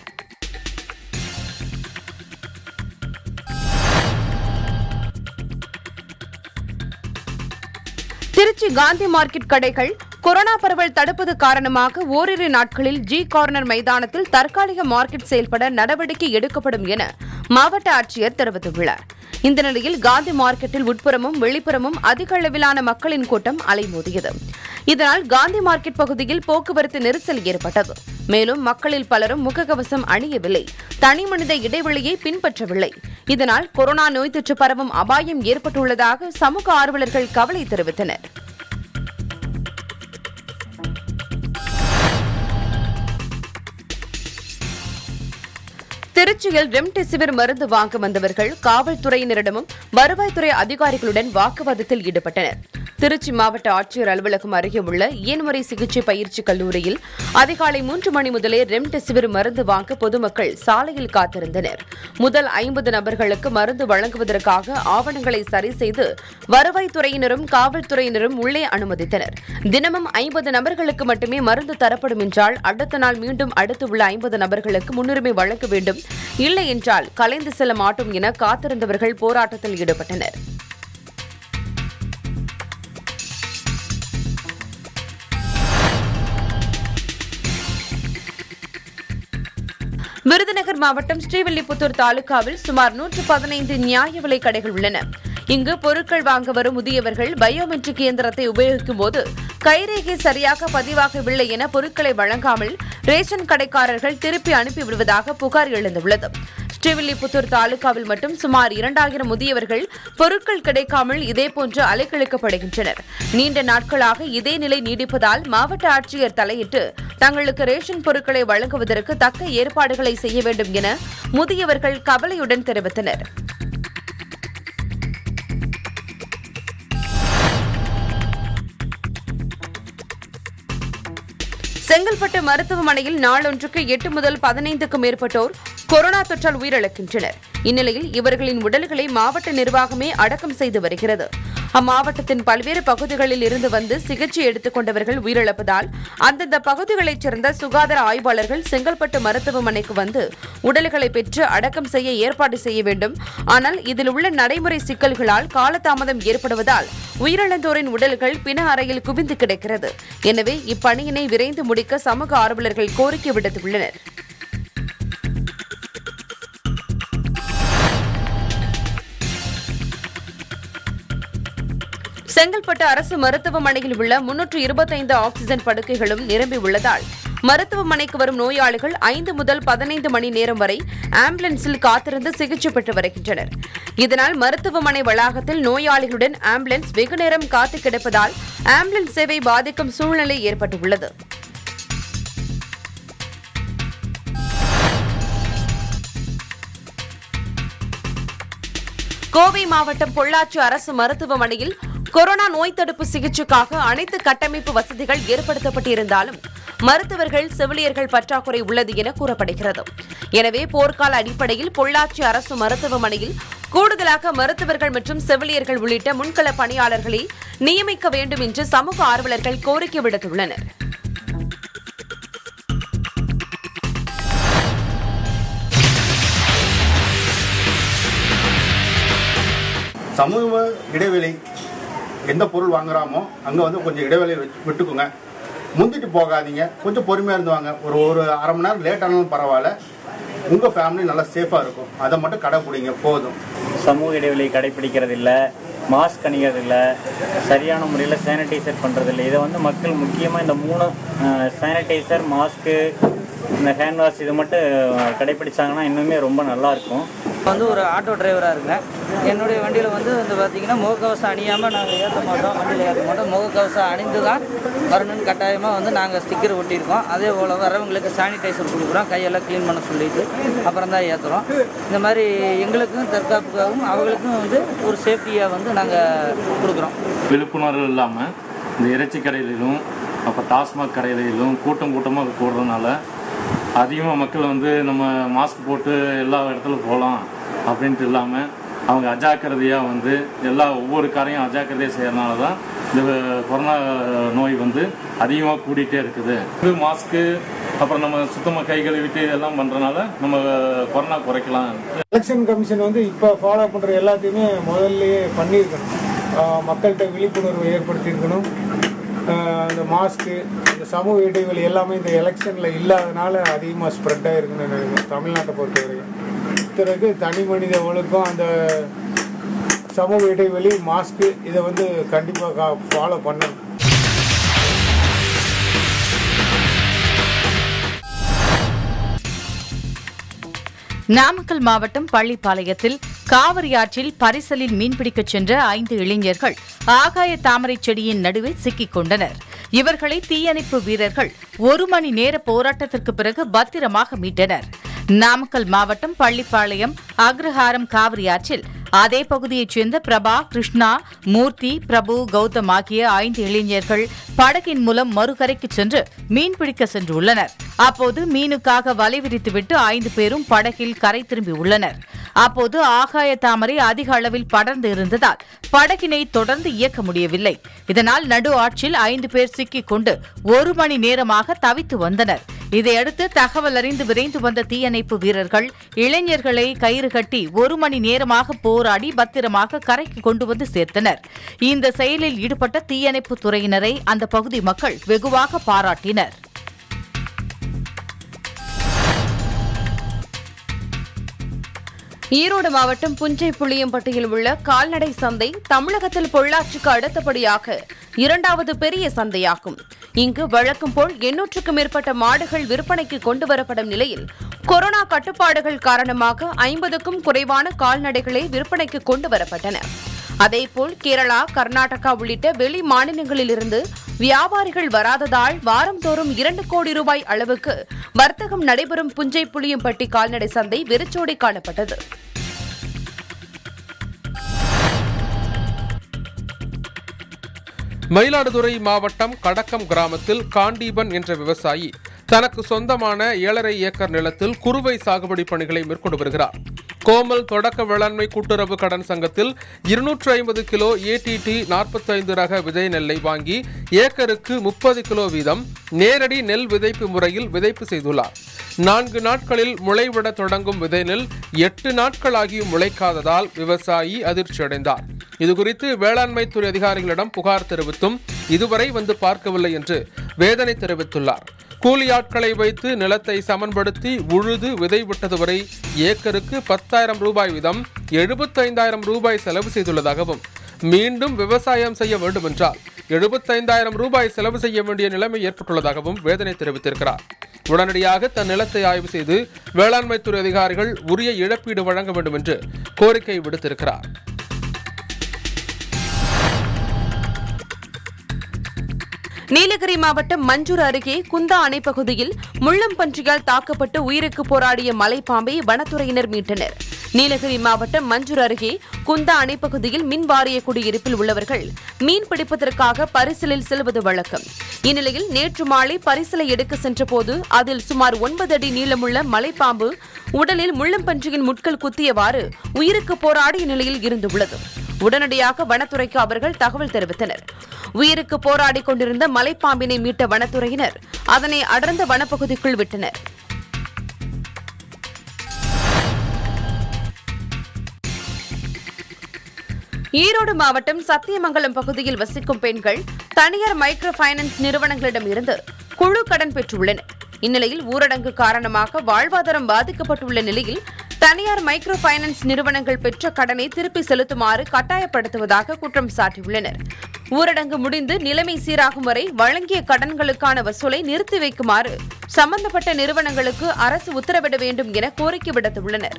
திருச்சி காந்தி மார்க்கெட் கடைகள் கொரோனா பரவல் தடுப்பது காரணமாக ஓரிரு நாட்களில் ஜி கார்னர் மைதானத்தில் தற்காலிக மார்க்கெட் செயல்பட நடவடிக்கை எடுக்கப்படும் என மாவட்ட ஆட்சியர் தெரிவித்துள்ளார் இந்த நிலையில் காந்தி மார்க்கெட்டில் உட்புறமும் வெளிப்புறமும் அதிக அளவிலான மக்களின் கூட்டம் அலைமோதியது இதனால் காந்தி மார்க்கெட் பகுதியில் போக்குவரத்து நெரிசல் ஏற்பட்டது மேலும் மக்களில் பலரும் முகக்கவசம் அணியவில்லை தனிமனித இடைவெளியை பின்பற்றவில்லை இதனால் கொரோனா நோய் தொற்று பரவும் அபாயம் ஏற்பட்டுள்ளதாக சமூக ஆர்வலர்கள் கவலை தெரிவித்தனர் திருச்சியில் ரெம்டெசிவிர் மருந்து வாங்க வந்தவர்கள் காவல்துறையினரிடமும் வருவாய்த்துறை அதிகாரிகளுடன் வாக்குவாதத்தில் ஈடுபட்டனர் திருச்சி மாவட்ட ஆட்சியர் அலுவலகம் அருகே உள்ள இயன்முறை சிகிச்சை பயிற்சி கல்லூரியில் அதிகாலை மூன்று மணி முதலே ரெம்டெசிவிர் மருந்து வாங்க பொதுமக்கள் சாலையில் காத்திருந்தனர் முதல் ஐம்பது நபர்களுக்கு மருந்து வழங்குவதற்காக ஆவணங்களை சரி செய்து வருவாய்த்துறையினரும் காவல்துறையினரும் உள்ளே அனுமதித்தனர் தினமும் ஐம்பது நபர்களுக்கு மட்டுமே மருந்து தரப்படும் என்றால் அடுத்த நாள் மீண்டும் அடுத்து உள்ள ஐம்பது நபர்களுக்கு முன்னுரிமை வழங்க வேண்டும் இல்லை என்றால் கலைந்து செல்ல மாட்டோம் என காத்திருந்தவர்கள் போராட்டத்தில் ஈடுபட்டனர் விருதுநகர் மாவட்டம் ஸ்ரீவில்லிபுத்தூர் தாலுகாவில் சுமார் நூற்று பதினைந்து நியாய விலை கடைகள் உள்ளன இங்கு பொருட்கள் வாங்க வரும் முதியவர்கள் பயோமெட்ரிக் இயந்திரத்தை உபயோகிக்கும் போது கைரேகை சரியாக பதிவாகவில்லை என பொருட்களை வழங்காமல் ரேஷன் கடைக்காரர்கள் திருப்பி அனுப்பி விடுவதாக புகார் எழுந்துள்ளது ஸ்ரீவில்லிபுத்தூர் தாலுகாவில் மட்டும் சுமார் இரண்டாயிரம் முதியவர்கள் பொருட்கள் கிடைக்காமல் இதேபோன்று அலைக்கழிக்கப்படுகின்றனர் நீண்ட நாட்களாக இதே நிலை நீடிப்பதால் மாவட்ட ஆட்சியர் தலையிட்டு தங்களுக்கு ரேஷன் பொருட்களை வழங்குவதற்கு தக்க ஏற்பாடுகளை செய்ய வேண்டும் என முதியவர்கள் கவலையுடன் தெரிவித்தனர் செங்கல்பட்டு மருத்துவமனையில் நாளொன்றுக்கு எட்டு முதல் பதினைந்துக்கும் மேற்பட்டோர் கொரோனா தொற்றால் உயிரிழக்கின்றனர் இந்நிலையில் இவர்களின் உடல்களை மாவட்ட நிர்வாகமே அடக்கம் செய்து வருகிறது அம்மாவட்டத்தின் பல்வேறு பகுதிகளில் இருந்து வந்து சிகிச்சை எடுத்துக் கொண்டவர்கள் உயிரிழப்பதால் அந்தந்த பகுதிகளைச் சேர்ந்த சுகாதார ஆய்வாளர்கள் செங்கல்பட்டு மருத்துவமனைக்கு வந்து உடல்களை பெற்று அடக்கம் செய்ய ஏற்பாடு செய்ய வேண்டும் ஆனால் இதில் உள்ள நடைமுறை சிக்கல்களால் காலதாமதம் ஏற்படுவதால் உயிரிழந்தோரின் உடல்கள் பிண அறையில் குவிந்து கிடக்கிறது எனவே இப்பணியினை விரைந்து முடிக்க சமூக ஆர்வலர்கள் கோரிக்கை விடுத்துள்ளனர் செங்கல்பட்டு அரசு மருத்துவமனையில் உள்ள முன்னூற்று இருபத்தைந்து ஆக்ஸிஜன் படுக்கைகளும் நிரம்பி உள்ளதால் மருத்துவமனைக்கு வரும் நோயாளிகள் ஐந்து முதல் பதினைந்து மணி நேரம் வரை ஆம்புலன்ஸில் காத்திருந்து சிகிச்சை பெற்று வருகின்றனர் இதனால் மருத்துவமனை வளாகத்தில் நோயாளிகளுடன் ஆம்புலன்ஸ் வெகு நேரம் காத்து கிடப்பதால் ஆம்புலன்ஸ் சேவை பாதிக்கும் சூழ்நிலை ஏற்பட்டுள்ளது கோவை மாவட்டம் பொள்ளாச்சி அரசு மருத்துவமனையில் கொரோனா நோய் தடுப்பு சிகிச்சைக்காக அனைத்து கட்டமைப்பு வசதிகள் ஏற்படுத்தப்பட்டிருந்தாலும் மருத்துவர்கள் செவிலியர்கள் பற்றாக்குறை உள்ளது என கூறப்படுகிறது எனவே போர்க்கால அடிப்படையில் பொள்ளாச்சி அரசு மருத்துவமனையில் கூடுதலாக மருத்துவர்கள் மற்றும் செவிலியர்கள் உள்ளிட்ட முன்கள பணியாளர்களை நியமிக்க வேண்டும் என்று சமூக ஆர்வலர்கள் கோரிக்கை விடுத்துள்ளனர் சமூக இடைவெளி எந்த பொருள் வாங்குறாமோ அங்கே வந்து கொஞ்சம் இடைவெளி வச்சு விட்டுக்குங்க முந்திட்டு போகாதீங்க கொஞ்சம் பொறுமையாக இருந்து வாங்க ஒரு ஒரு அரை மணி நேரம் லேட் ஆனாலும் பரவாயில்ல உங்கள் ஃபேமிலி நல்லா சேஃபாக இருக்கும் அதை மட்டும் கடைப்பிடிங்க போதும் சமூக இடைவெளி கடைபிடிக்கிறது இல்லை மாஸ்க் அணிகிறது இல்லை சரியான முறையில் சானிடைசர் பண்ணுறது இல்லை இதை வந்து மக்கள் முக்கியமாக இந்த மூணு சானிடைசர் மாஸ்க்கு இந்த ஹேண்ட் வாஷ் இது மட்டும் கடைபிடிச்சாங்கன்னா இன்னுமே ரொம்ப நல்லாயிருக்கும் வந்து ஒரு ஆட்டோ டிரைவராக இருக்கேன் என்னுடைய வண்டியில் வந்து வந்து பார்த்தீங்கன்னா முகக்கவசம் அணியாமல் நாங்கள் ஏற்ற மாட்டோம் வண்டியில் ஏற்ற மாட்டோம் முகக்கவசம் அணிந்து தான் வரணும்னு கட்டாயமாக வந்து நாங்கள் ஸ்டிக்கர் ஒட்டியிருக்கோம் அதே போல் வரவங்களுக்கு சானிடைசர் கொடுக்குறோம் கையெல்லாம் க்ளீன் பண்ண சொல்லிட்டு அப்புறம் தான் ஏற்றுறோம் இந்த மாதிரி எங்களுக்கும் தற்காப்புக்காகவும் அவங்களுக்கும் வந்து ஒரு சேஃப்டியாக வந்து நாங்கள் கொடுக்குறோம் விழிப்புணர்வு இல்லாமல் இந்த இறைச்சி கடைகளிலும் அப்போ டாஸ்மாக் கடைகளிலும் கூட்டம் கூட்டமாக கூடுறதுனால அதிகமாக மக்கள் வந்து நம்ம மாஸ்க் போட்டு எல்லா இடத்துல போகலாம் அப்படின்ட்டு இல்லாமல் அவங்க அஜாக்கிரதையாக வந்து எல்லா ஒவ்வொரு காரையும் அஜாக்கிரதையாக செய்கிறனால தான் இந்த கொரோனா நோய் வந்து அதிகமாக கூடிட்டே இருக்குது இது மாஸ்க்கு அப்புறம் நம்ம சுத்தமாக கை கழுவிட்டு இதெல்லாம் பண்ணுறனால நம்ம கொரோனா குறைக்கலாம் எலெக்ஷன் கமிஷன் வந்து இப்போ ஃபாலோ பண்ணுற எல்லாத்தையுமே முதல்லயே பண்ணியிருக்கணும் ஆஹ் மக்கள்கிட்ட விழிப்புணர்வு ஏற்படுத்தியிருக்கணும் ஆஹ் இந்த மாஸ்க்கு இந்த சமூக இடைவெளி எல்லாமே இந்த எலெக்ஷனில் இல்லாதனால அதிகமாக ஸ்ப்ரெட் ஆகிருக்குன்னு நினைக்கிறேன் தமிழ்நாட்டை பொறுத்தவரைக்கும் பிறகு தனி மனித ஒழுக்கம் அந்த சமூக இடைவெளி மாஸ்க்கு இதை வந்து கண்டிப்பாக ஃபாலோ பண்ணணும் நாமக்கல் மாவட்டம் பள்ளிப்பாளையத்தில் காவிரி ஆற்றில் பரிசலில் மீன்பிடிக்கச் சென்ற ஐந்து இளைஞர்கள் ஆகாய தாமரை செடியின் நடுவே சிக்கிக் கொண்டனர் இவர்களை தீயணைப்பு வீரர்கள் ஒரு மணி நேர போராட்டத்திற்கு பிறகு பத்திரமாக மீட்டனர் நாமக்கல் மாவட்டம் பள்ளிப்பாளையம் அக்ரஹாரம் காவிரி ஆற்றில் அதே பகுதியைச் சேர்ந்த பிரபா கிருஷ்ணா மூர்த்தி பிரபு கௌதம் ஆகிய ஐந்து இளைஞர்கள் படகின் மூலம் மறுகரைக்கு சென்று மீன்பிடிக்க சென்றுள்ளனர் அப்போது மீனுக்காக வலை விரித்துவிட்டு ஐந்து பேரும் படகில் கரை திரும்பி உள்ளனர் அப்போது ஆகாய தாமரை அதிக அளவில் படர்ந்து இருந்ததால் படகினை தொடர்ந்து இயக்க முடியவில்லை இதனால் நடு ஆற்றில் ஐந்து பேர் சிக்கிக் கொண்டு ஒரு மணி நேரமாக தவித்து வந்தனர் இதையடுத்து தகவல் அறிந்து விரைந்து வந்த தீயணைப்பு வீரர்கள் இளைஞர்களை கயிறு கட்டி ஒரு மணி நேரமாக போராடி பத்திரமாக கரைக்கு கொண்டு வந்து சேர்த்தனர் இந்த செயலில் ஈடுபட்ட தீயணைப்பு துறையினரை அந்த பகுதி மக்கள் வெகுவாக பாராட்டினர் ஈரோடு மாவட்டம் புஞ்சை புளியம்பட்டியில் உள்ள கால்நடை சந்தை தமிழகத்தில் பொள்ளாச்சிக்கு அடுத்தபடியாக இரண்டாவது பெரிய சந்தையாகும் இங்கு வழக்கம் போல் எண்ணூற்றுக்கும் மேற்பட்ட மாடுகள் விற்பனைக்கு கொண்டு வரப்படும் நிலையில் கொரோனா கட்டுப்பாடுகள் காரணமாக ஐம்பதுக்கும் குறைவான கால்நடைகளே விற்பனைக்கு கொண்டு வரப்பட்டன அதேபோல் கேரளா கர்நாடகா உள்ளிட்ட வெளி மாநிலங்களிலிருந்து வியாபாரிகள் வராததால் வாரந்தோறும் இரண்டு கோடி ரூபாய் அளவுக்கு வர்த்தகம் நடைபெறும் புஞ்சை புளியம்பட்டி கால்நடை சந்தை வெறிச்சோடி காணப்பட்டது மயிலாடுதுறை மாவட்டம் கடக்கம் கிராமத்தில் காண்டீபன் என்ற விவசாயி தனக்கு சொந்தமான ஏழரை ஏக்கர் நிலத்தில் குறுவை சாகுபடி பணிகளை மேற்கொண்டு வருகிறார் கோமல் தொடக்க வேளாண்மை கூட்டுறவு கடன் சங்கத்தில் இருநூற்று ஐம்பது கிலோ ஏடிடி நாற்பத்தைந்து ரக விதை நெல்லை வாங்கி ஏக்கருக்கு முப்பது கிலோ வீதம் நேரடி நெல் விதைப்பு முறையில் விதைப்பு செய்துள்ளார் நான்கு நாட்களில் முளைவிட தொடங்கும் விதை நெல் எட்டு நாட்களாகியும் முளைக்காததால் விவசாயி அதிர்ச்சியடைந்தார் இதுகுறித்து வேளாண்மை துறை அதிகாரிகளிடம் புகார் தெரிவித்தும் இதுவரை வந்து பார்க்கவில்லை என்று வேதனை தெரிவித்துள்ளார் கூலி ஆட்களை வைத்து நிலத்தை சமன்படுத்தி உழுது விதை விட்டது வரை ஏக்கருக்கு பத்தாயிரம் ரூபாய் வீதம் எழுபத்தைந்தாயிரம் ரூபாய் செலவு செய்துள்ளதாகவும் மீண்டும் விவசாயம் செய்ய வேண்டுமென்றால் எழுபத்தைந்தாயிரம் ரூபாய் செலவு செய்ய வேண்டிய நிலைமை ஏற்பட்டுள்ளதாகவும் வேதனை தெரிவித்திருக்கிறார் உடனடியாக தன் நிலத்தை ஆய்வு செய்து வேளாண்மைத்துறை அதிகாரிகள் உரிய இழப்பீடு வழங்க வேண்டும் என்று கோரிக்கை விடுத்திருக்கிறார் நீலகிரி மாவட்டம் மஞ்சூர் அருகே குந்தா அணை பகுதியில் முள்ளம் பன்றியால் தாக்கப்பட்டு உயிருக்கு போராடிய மலைப்பாம்பை வனத்துறையினர் மீட்டனர் நீலகிரி மாவட்டம் மஞ்சூர் அருகே குந்தா அணை பகுதியில் மின் வாரிய குடியிருப்பில் உள்ளவர்கள் மீன் பிடிப்பதற்காக பரிசலில் செல்வது வழக்கம் இந்நிலையில் நேற்று மாலை பரிசலை எடுக்க சென்றபோது அதில் சுமார் ஒன்பது அடி நீளமுள்ள மலைப்பாம்பு உடலில் முள்ளம்பன்றியின் முட்கள் குத்தியவாறு உயிருக்கு போராடிய நிலையில் இருந்துள்ளது உடனடியாக வனத்துறைக்கு அவர்கள் தகவல் தெரிவித்தனர் உயிருக்கு போராடி கொண்டிருந்த மலைப்பாம்பினை மீட்ட வனத்துறையினர் அதனை அடர்ந்த வனப்பகுதிக்குள் விட்டனர் ஈரோடு மாவட்டம் சத்தியமங்கலம் பகுதியில் வசிக்கும் பெண்கள் தனியார் மைக்ரோ பைனான்ஸ் நிறுவனங்களிடம் இருந்து குழு கடன் பெற்றுள்ளனர் இந்நிலையில் ஊரடங்கு காரணமாக வாழ்வாதாரம் பாதிக்கப்பட்டுள்ள நிலையில் தனியார் மைக்ரோ பைனான்ஸ் நிறுவனங்கள் பெற்ற கடனை திருப்பி செலுத்துமாறு கட்டாயப்படுத்துவதாக குற்றம் சாட்டியுள்ளனர் ஊரடங்கு முடிந்து நிலைமை சீராகும் வரை வழங்கிய கடன்களுக்கான வசூலை நிறுத்தி வைக்குமாறு சம்பந்தப்பட்ட நிறுவனங்களுக்கு அரசு உத்தரவிட வேண்டும் என கோரிக்கை விடுத்துள்ளனர்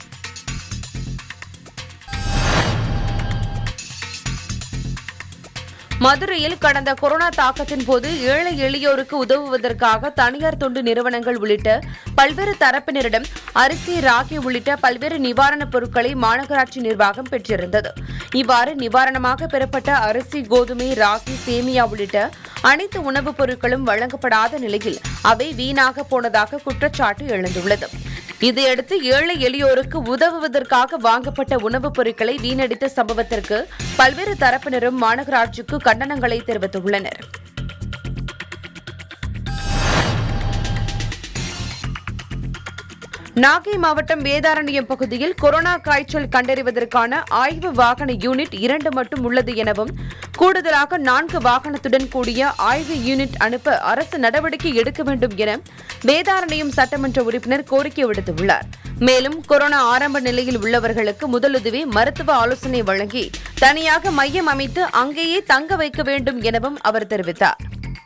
மதுரையில் கடந்த கொரோனா தாக்கத்தின் போது ஏழை எளியோருக்கு உதவுவதற்காக தனியார் தொண்டு நிறுவனங்கள் உள்ளிட்ட பல்வேறு தரப்பினரிடம் அரிசி ராகி உள்ளிட்ட பல்வேறு நிவாரணப் பொருட்களை மாநகராட்சி நிர்வாகம் பெற்றிருந்தது இவ்வாறு நிவாரணமாக பெறப்பட்ட அரிசி கோதுமை ராகி சேமியா உள்ளிட்ட அனைத்து உணவுப் பொருட்களும் வழங்கப்படாத நிலையில் அவை வீணாக போனதாக குற்றச்சாட்டு எழுந்துள்ளது இதையடுத்து ஏழை எளியோருக்கு உதவுவதற்காக வாங்கப்பட்ட உணவுப் பொருட்களை வீணடித்த சம்பவத்திற்கு பல்வேறு தரப்பினரும் மாநகராட்சிக்கு கண்டனங்களை தெரிவித்துள்ளனர் நாகை மாவட்டம் வேதாரண்யம் பகுதியில் கொரோனா காய்ச்சல் கண்டறிவதற்கான ஆய்வு வாகன யூனிட் இரண்டு மட்டும் உள்ளது எனவும் கூடுதலாக நான்கு வாகனத்துடன் கூடிய ஆய்வு யூனிட் அனுப்ப அரசு நடவடிக்கை எடுக்க வேண்டும் என வேதாரண்யம் சட்டமன்ற உறுப்பினர் கோரிக்கை விடுத்துள்ளார் மேலும் கொரோனா ஆரம்ப நிலையில் உள்ளவர்களுக்கு முதலுதவி மருத்துவ ஆலோசனை வழங்கி தனியாக மையம் அமைத்து அங்கேயே தங்க வைக்க வேண்டும் எனவும் அவர் தெரிவித்தார்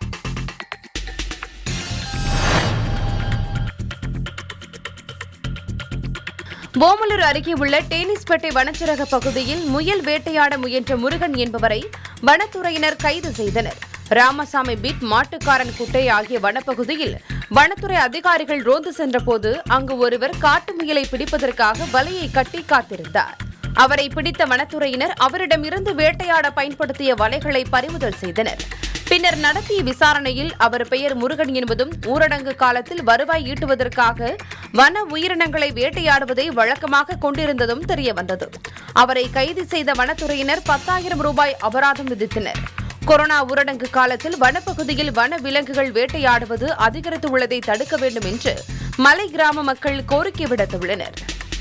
ஓமலூர் அருகே உள்ள டேனிஸ்பேட்டை வனச்சரக பகுதியில் முயல் வேட்டையாட முயன்ற முருகன் என்பவரை வனத்துறையினர் கைது செய்தனர் ராமசாமி பீட் மாட்டுக்காரன் குட்டை ஆகிய வனப்பகுதியில் வனத்துறை அதிகாரிகள் ரோந்து சென்றபோது அங்கு ஒருவர் காட்டு முயலை பிடிப்பதற்காக வலையை கட்டி காத்திருந்தார் அவரை பிடித்த வனத்துறையினர் அவரிடமிருந்து வேட்டையாட பயன்படுத்திய வலைகளை பறிமுதல் செய்தனர் பின்னர் நடத்திய விசாரணையில் அவர் பெயர் முருகன் என்பதும் ஊரடங்கு காலத்தில் வருவாய் ஈட்டுவதற்காக வன உயிரினங்களை வேட்டையாடுவதை வழக்கமாக கொண்டிருந்ததும் தெரியவந்தது அவரை கைது செய்த வனத்துறையினர் பத்தாயிரம் ரூபாய் அபராதம் விதித்தனர் கொரோனா ஊரடங்கு காலத்தில் வனப்பகுதியில் வன விலங்குகள் வேட்டையாடுவது அதிகரித்துள்ளதை தடுக்க வேண்டும் என்று மலை கிராம மக்கள் கோரிக்கை விடுத்துள்ளனர்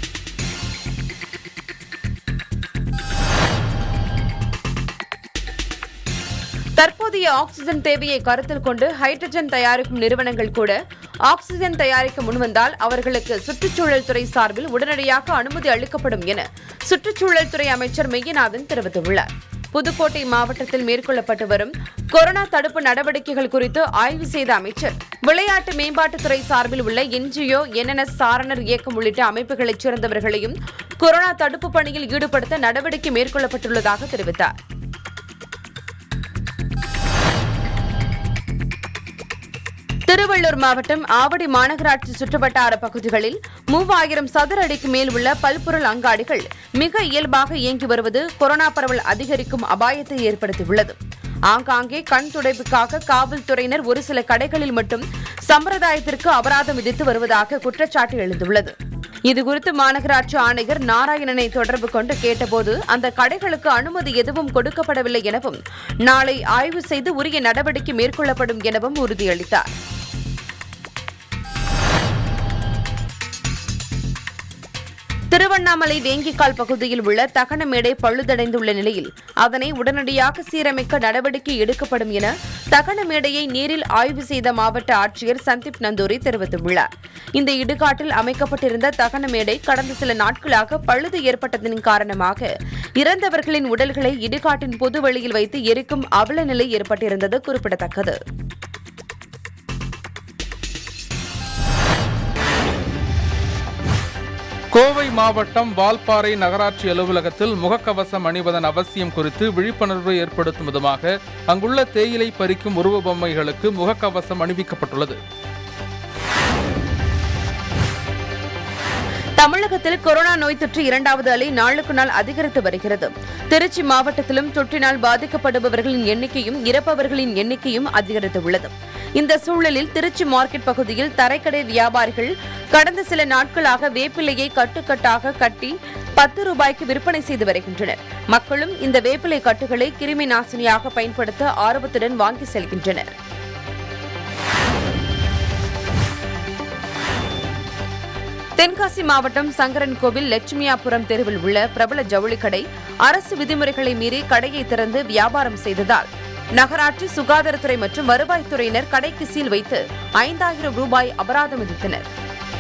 தற்போதைய ஆக்சிஜன் தேவையை கருத்தில் கொண்டு ஹைட்ரஜன் தயாரிக்கும் நிறுவனங்கள் கூட ஆக்சிஜன் தயாரிக்க முன்வந்தால் அவர்களுக்கு சுற்றுச்சூழல் துறை சார்பில் உடனடியாக அனுமதி அளிக்கப்படும் என சுற்றுச்சூழல் துறை அமைச்சர் மெய்யநாதன் தெரிவித்துள்ளார் புதுக்கோட்டை மாவட்டத்தில் மேற்கொள்ளப்பட்டு வரும் கொரோனா தடுப்பு நடவடிக்கைகள் குறித்து ஆய்வு செய்த அமைச்சர் விளையாட்டு மேம்பாட்டுத்துறை சார்பில் உள்ள என்ஜிஓ என்என்எஸ் சாரணர் இயக்கம் உள்ளிட்ட அமைப்புகளைச் சேர்ந்தவர்களையும் கொரோனா தடுப்பு பணியில் ஈடுபடுத்த நடவடிக்கை மேற்கொள்ளப்பட்டுள்ளதாக தெரிவித்தார் திருவள்ளூர் மாவட்டம் ஆவடி மாநகராட்சி சுற்றுவட்டார பகுதிகளில் மூவாயிரம் சதுர அடிக்கு மேல் உள்ள பல்பொருள் அங்காடிகள் மிக இயல்பாக இயங்கி வருவது கொரோனா பரவல் அதிகரிக்கும் அபாயத்தை ஏற்படுத்தியுள்ளது ஆங்காங்கே கண் துடைப்புக்காக காவல்துறையினர் ஒரு சில கடைகளில் மட்டும் சம்பிரதாயத்திற்கு அபராதம் விதித்து வருவதாக குற்றச்சாட்டு எழுந்துள்ளது இதுகுறித்து மாநகராட்சி ஆணையர் நாராயணனை தொடர்பு கொண்டு கேட்டபோது அந்த கடைகளுக்கு அனுமதி எதுவும் கொடுக்கப்படவில்லை எனவும் நாளை ஆய்வு செய்து உரிய நடவடிக்கை மேற்கொள்ளப்படும் எனவும் உறுதியளித்தார் திருவண்ணாமலை வேங்கிக்கால் பகுதியில் உள்ள தகனமேடை பழுதடைந்துள்ள நிலையில் அதனை உடனடியாக சீரமைக்க நடவடிக்கை எடுக்கப்படும் என தகனமேடையை நேரில் ஆய்வு செய்த மாவட்ட ஆட்சியர் சந்தீப் நந்தூரி தெரிவித்துள்ளார் இந்த இடுகாட்டில் அமைக்கப்பட்டிருந்த தகனமேடை கடந்த சில நாட்களாக பழுது ஏற்பட்டதன் காரணமாக இறந்தவர்களின் உடல்களை இடுகாட்டின் பொதுவெளியில் வைத்து எரிக்கும் அவல நிலை ஏற்பட்டிருந்தது குறிப்பிடத்தக்கது கோவை மாவட்டம் வால்பாறை நகராட்சி அலுவலகத்தில் முகக்கவசம் அணிவதன் அவசியம் குறித்து விழிப்புணர்வு ஏற்படுத்தும் விதமாக அங்குள்ள தேயிலை பறிக்கும் உருவ பொம்மைகளுக்கு முகக்கவசம் அணிவிக்கப்பட்டுள்ளது தமிழகத்தில் கொரோனா நோய் தொற்று இரண்டாவது அலை நாளுக்கு நாள் அதிகரித்து வருகிறது திருச்சி மாவட்டத்திலும் தொற்றினால் பாதிக்கப்படுபவர்களின் எண்ணிக்கையும் இறப்பவர்களின் எண்ணிக்கையும் அதிகரித்துள்ளது இந்த சூழலில் திருச்சி மார்க்கெட் பகுதியில் தரைக்கடை வியாபாரிகள் கடந்த சில நாட்களாக வேப்பிலையை கட்டுக்கட்டாக கட்டி பத்து ரூபாய்க்கு விற்பனை செய்து வருகின்றனர் மக்களும் இந்த வேப்பிலை கட்டுகளை கிருமி நாசினியாக பயன்படுத்த ஆர்வத்துடன் வாங்கி செல்கின்றனர் தென்காசி மாவட்டம் சங்கரன் கோவில் லட்சுமியாபுரம் தெருவில் உள்ள பிரபல ஜவுளி கடை அரசு விதிமுறைகளை மீறி கடையை திறந்து வியாபாரம் செய்ததால் நகராட்சி சுகாதாரத்துறை மற்றும் வருவாய்த்துறையினர் கடைக்கு சீல் வைத்து ஐந்தாயிரம் ரூபாய் அபராதம் விதித்தனர்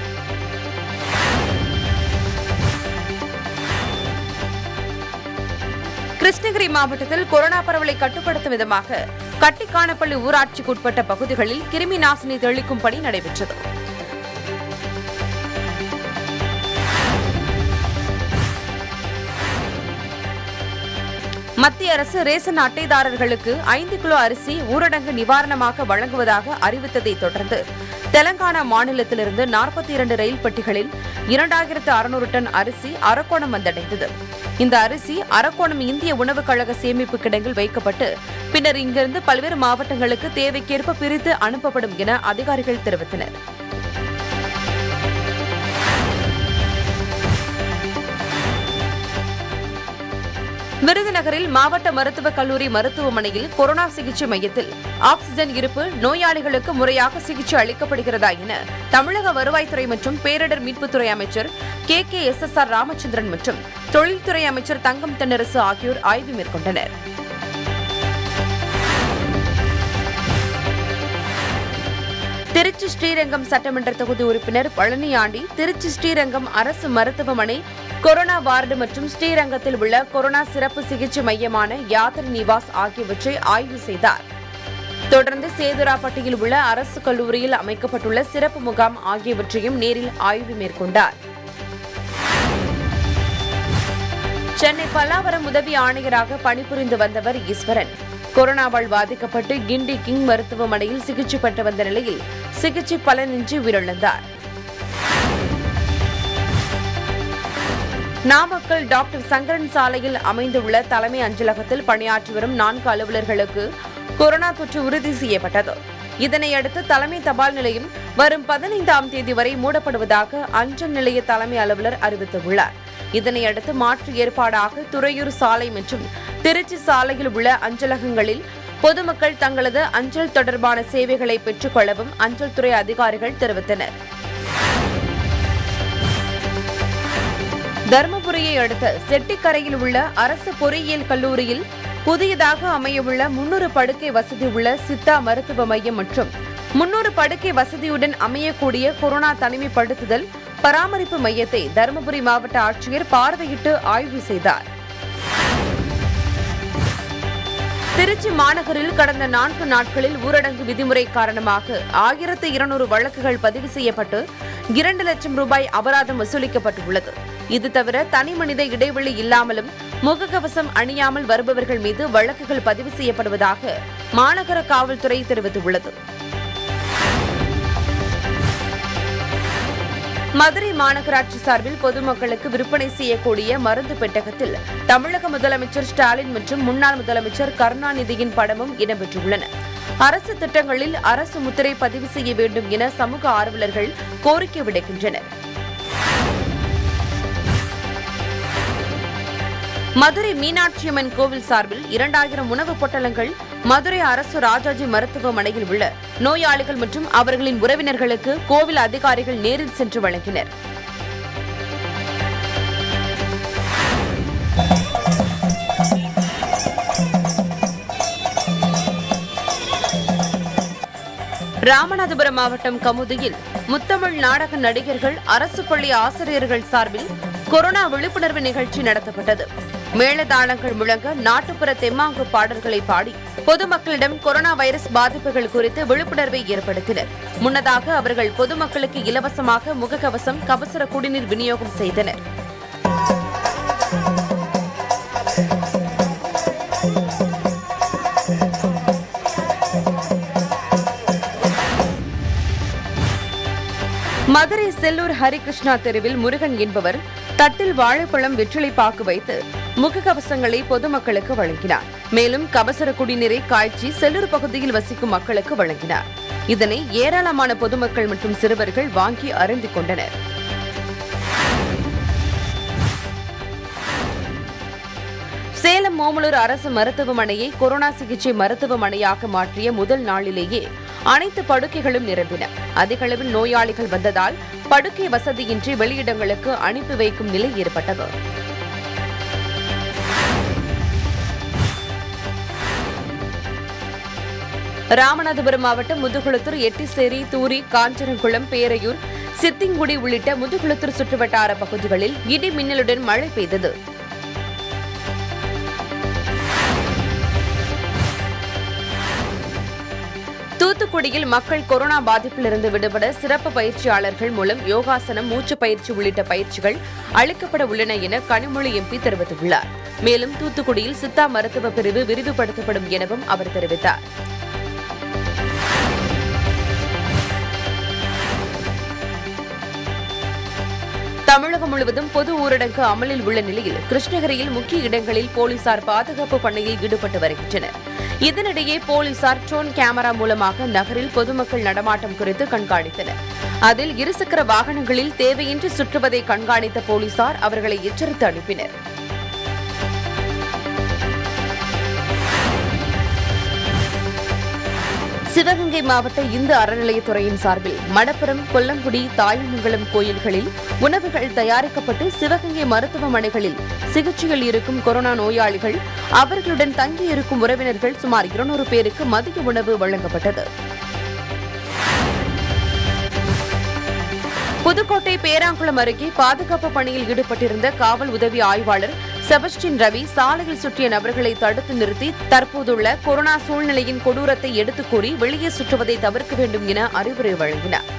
கிருஷ்ணகிரி மாவட்டத்தில் கொரோனா பரவலை கட்டுப்படுத்தும் விதமாக கட்டிக்கானப்பள்ளி ஊராட்சிக்குட்பட்ட பகுதிகளில் கிருமி நாசினி தெளிக்கும் பணி நடைபெற்றது மத்திய அரசு ரேசன் அட்டைதாரர்களுக்கு ஐந்து கிலோ அரிசி ஊரடங்கு நிவாரணமாக வழங்குவதாக அறிவித்ததை தொடர்ந்து தெலங்கானா மாநிலத்திலிருந்து நாற்பத்தி இரண்டு ரயில் பெட்டிகளில் இரண்டாயிரத்து அறுநூறு டன் அரிசி அரக்கோணம் வந்தடைந்தது இந்த அரிசி அரக்கோணம் இந்திய உணவுக் கழக சேமிப்பு கிடங்கில் வைக்கப்பட்டு பின்னர் இங்கிருந்து பல்வேறு மாவட்டங்களுக்கு தேவைக்கேற்ப பிரித்து அனுப்பப்படும் என அதிகாரிகள் தெரிவித்தனர் விருதுநகரில் மாவட்ட மருத்துவக் கல்லூரி மருத்துவமனையில் கொரோனா சிகிச்சை மையத்தில் ஆக்ஸிஜன் இருப்பு நோயாளிகளுக்கு முறையாக சிகிச்சை அளிக்கப்படுகிறதா என தமிழக வருவாய்த்துறை மற்றும் பேரிடர் மீட்புத்துறை அமைச்சர் K K S S R Ramachandran மற்றும் தொழில்துறை அமைச்சர் தங்கம் தென்னரசு ஆகியோர் ஆய்வு மேற்கொண்டனர் திருச்சி ஸ்ரீரங்கம் சட்டமன்ற தொகுதி உறுப்பினர் பழனியாண்டி திருச்சி ஸ்ரீரங்கம் அரசு மருத்துவமனை கொரோனா வார்டு மற்றும் ஸ்ரீரங்கத்தில் உள்ள கொரோனா சிறப்பு சிகிச்சை மையமான யாத்திரை நிவாஸ் ஆகியவற்றை ஆய்வு செய்தார் தொடர்ந்து சேதுராப்பட்டியில் உள்ள அரசு கல்லூரியில் அமைக்கப்பட்டுள்ள சிறப்பு முகாம் ஆகியவற்றையும் நேரில் ஆய்வு மேற்கொண்டார் சென்னை பல்லாவரம் உதவி ஆணையராக பணிபுரிந்து வந்தவர் ஈஸ்வரன் கொரோனாவால் பாதிக்கப்பட்டு கிண்டி கிங் மருத்துவமனையில் சிகிச்சை பெற்று வந்த நிலையில் சிகிச்சை பலனின்றி உயிரிழந்தார் நாமக்கல் டாக்டர் சங்கரன் சாலையில் அமைந்துள்ள தலைமை அஞ்சலகத்தில் பணியாற்றி வரும் நான்கு அலுவலர்களுக்கு கொரோனா தொற்று உறுதி செய்யப்பட்டது இதனையடுத்து தலைமை தபால் நிலையம் வரும் பதினைந்தாம் தேதி வரை மூடப்படுவதாக அஞ்சல் நிலைய தலைமை அலுவலர் அறிவித்துள்ளார் இதனையடுத்து மாற்று ஏற்பாடாக துறையூர் சாலை மற்றும் திருச்சி சாலையில் உள்ள அஞ்சலகங்களில் பொதுமக்கள் தங்களது அஞ்சல் தொடர்பான சேவைகளை பெற்றுக் கொள்ளவும் அஞ்சல் துறை அதிகாரிகள் தெரிவித்தனர் தருமபுரியை அடுத்த செட்டிக்கரையில் உள்ள அரசு பொறியியல் கல்லூரியில் புதியதாக அமையவுள்ள முன்னூறு படுக்கை வசதி உள்ள சித்தா மருத்துவ மையம் மற்றும் முன்னூறு படுக்கை வசதியுடன் அமையக்கூடிய கொரோனா தனிமைப்படுத்துதல் பராமரிப்பு மையத்தை தருமபுரி மாவட்ட ஆட்சியர் பார்வையிட்டு ஆய்வு செய்தார் திருச்சி மாநகரில் கடந்த நான்கு நாட்களில் ஊரடங்கு விதிமுறை காரணமாக ஆயிரத்து இருநூறு வழக்குகள் பதிவு செய்யப்பட்டு இரண்டு லட்சம் ரூபாய் அபராதம் வசூலிக்கப்பட்டுள்ளது இது தவிர தனி மனித இடைவெளி இல்லாமலும் முகக்கவசம் அணியாமல் வருபவர்கள் மீது வழக்குகள் பதிவு செய்யப்படுவதாக மாநகர காவல்துறை தெரிவித்துள்ளது மதுரை மாநகராட்சி சார்பில் பொதுமக்களுக்கு விற்பனை செய்யக்கூடிய மருந்து பெட்டகத்தில் தமிழக முதலமைச்சர் ஸ்டாலின் மற்றும் முன்னாள் முதலமைச்சர் கருணாநிதியின் படமும் இடம்பெற்றுள்ளன அரசு திட்டங்களில் அரசு முத்திரை பதிவு செய்ய வேண்டும் என சமூக ஆர்வலர்கள் கோரிக்கை விடுக்கின்றனர் மதுரை மீனாட்சியம்மன் கோவில் சார்பில் இரண்டாயிரம் உணவுப் பொட்டலங்கள் மதுரை அரசு ராஜாஜி மருத்துவமனையில் உள்ள நோயாளிகள் மற்றும் அவர்களின் உறவினர்களுக்கு கோவில் அதிகாரிகள் நேரில் சென்று வழங்கினர் ராமநாதபுரம் மாவட்டம் கமுதியில் முத்தமிழ் நாடக நடிகர்கள் அரசு பள்ளி ஆசிரியர்கள் சார்பில் கொரோனா விழிப்புணர்வு நிகழ்ச்சி நடத்தப்பட்டது மேளதாளங்கள் முழங்க நாட்டுப்புற தெம்மாங்கு பாடல்களை பாடி பொதுமக்களிடம் கொரோனா வைரஸ் பாதிப்புகள் குறித்து விழிப்புணர்வை ஏற்படுத்தினர் முன்னதாக அவர்கள் பொதுமக்களுக்கு இலவசமாக முகக்கவசம் கபசுர குடிநீர் விநியோகம் செய்தனர் மதுரை செல்லூர் ஹரிகிருஷ்ணா தெருவில் முருகன் என்பவர் தட்டில் வாழைப்பழம் வெற்றிலை பாக்கு வைத்து முகக்கவசங்களை பொதுமக்களுக்கு வழங்கினார் மேலும் கபசர குடிநீரை காய்ச்சி செல்லூர் பகுதியில் வசிக்கும் மக்களுக்கு வழங்கினார் இதனை ஏராளமான பொதுமக்கள் மற்றும் சிறுவர்கள் வாங்கி அருந்திக் கொண்டனர் சேலம் ஓமலூர் அரசு மருத்துவமனையை கொரோனா சிகிச்சை மருத்துவமனையாக மாற்றிய முதல் நாளிலேயே அனைத்து படுக்கைகளும் நிரம்பின அதிக அளவில் நோயாளிகள் வந்ததால் படுக்கை வசதியின்றி வெளியிடங்களுக்கு அனுப்பி வைக்கும் நிலை ஏற்பட்டது ராமநாதபுரம் மாவட்டம் முதுகுளத்தூர் எட்டிசேரி தூரி காஞ்சனகுளம் பேரையூர் சித்திங்குடி உள்ளிட்ட முதுகுளத்தூர் சுற்றுவட்டார பகுதிகளில் இடி மின்னலுடன் மழை பெய்தது தூத்துக்குடியில் மக்கள் கொரோனா பாதிப்பிலிருந்து விடுபட சிறப்பு பயிற்சியாளர்கள் மூலம் யோகாசனம் மூச்சு பயிற்சி உள்ளிட்ட பயிற்சிகள் அளிக்கப்பட உள்ளன என கனிமொழி எம்பி தெரிவித்துள்ளார் மேலும் தூத்துக்குடியில் சித்தா மருத்துவ பிரிவு விரிவுபடுத்தப்படும் எனவும் அவர் தெரிவித்தார் தமிழகம் முழுவதும் பொது ஊரடங்கு அமலில் உள்ள நிலையில் கிருஷ்ணகிரியில் முக்கிய இடங்களில் போலீசார் பாதுகாப்பு பணியில் ஈடுபட்டு வருகின்றனர் இதனிடையே போலீசார் ட்ரோன் கேமரா மூலமாக நகரில் பொதுமக்கள் நடமாட்டம் குறித்து கண்காணித்தனர் அதில் இருசக்கர வாகனங்களில் தேவையின்றி சுற்றுவதை கண்காணித்த போலீசார் அவர்களை எச்சரித்து அனுப்பினர் சிவகங்கை மாவட்ட இந்து அறநிலையத்துறையின் சார்பில் மடப்புரம் கொல்லங்குடி தாயமங்கலம் கோயில்களில் உணவுகள் தயாரிக்கப்பட்டு சிவகங்கை மருத்துவமனைகளில் சிகிச்சையில் இருக்கும் கொரோனா நோயாளிகள் அவர்களுடன் தங்கியிருக்கும் உறவினர்கள் சுமார் இருநூறு பேருக்கு மதிய உணவு வழங்கப்பட்டது புதுக்கோட்டை பேராங்குளம் அருகே பாதுகாப்பு பணியில் ஈடுபட்டிருந்த காவல் உதவி ஆய்வாளர் செபஸ்டின் ரவி சாலையில் சுற்றிய நபர்களை தடுத்து நிறுத்தி தற்போதுள்ள கொரோனா சூழ்நிலையின் கொடூரத்தை எடுத்துக் கூறி வெளியே சுற்றுவதை தவிர்க்க வேண்டும் என அறிவுரை வழங்கினார்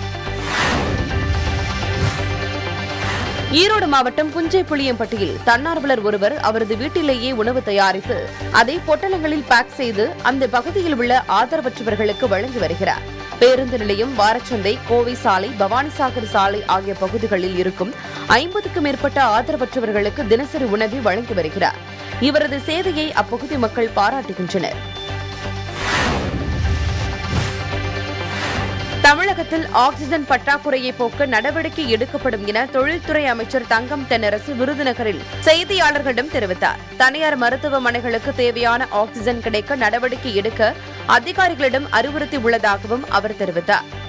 ஈரோடு மாவட்டம் புஞ்சை புளியம்பட்டியில் தன்னார்வலர் ஒருவர் அவரது வீட்டிலேயே உணவு தயாரித்து அதை பொட்டலங்களில் பேக் செய்து அந்த பகுதியில் உள்ள ஆதரவற்றவர்களுக்கு வழங்கி வருகிறார் பேருந்து நிலையம் வாரச்சந்தை கோவை சாலை பவானிசாகர் சாலை ஆகிய பகுதிகளில் இருக்கும் ஐம்பதுக்கும் மேற்பட்ட ஆதரவற்றவர்களுக்கு தினசரி உணவை வழங்கி வருகிறார் இவரது சேவையை அப்பகுதி மக்கள் பாராட்டுகின்றனர் தமிழகத்தில் ஆக்ஸிஜன் பற்றாக்குறையை போக்க நடவடிக்கை எடுக்கப்படும் என தொழில்துறை அமைச்சர் தங்கம் தென்னரசு விருதுநகரில் செய்தியாளர்களிடம் தெரிவித்தார் தனியார் மருத்துவமனைகளுக்கு தேவையான ஆக்ஸிஜன் கிடைக்க நடவடிக்கை எடுக்க அதிகாரிகளிடம் அறிவுறுத்தி உள்ளதாகவும் அவர் தெரிவித்தார்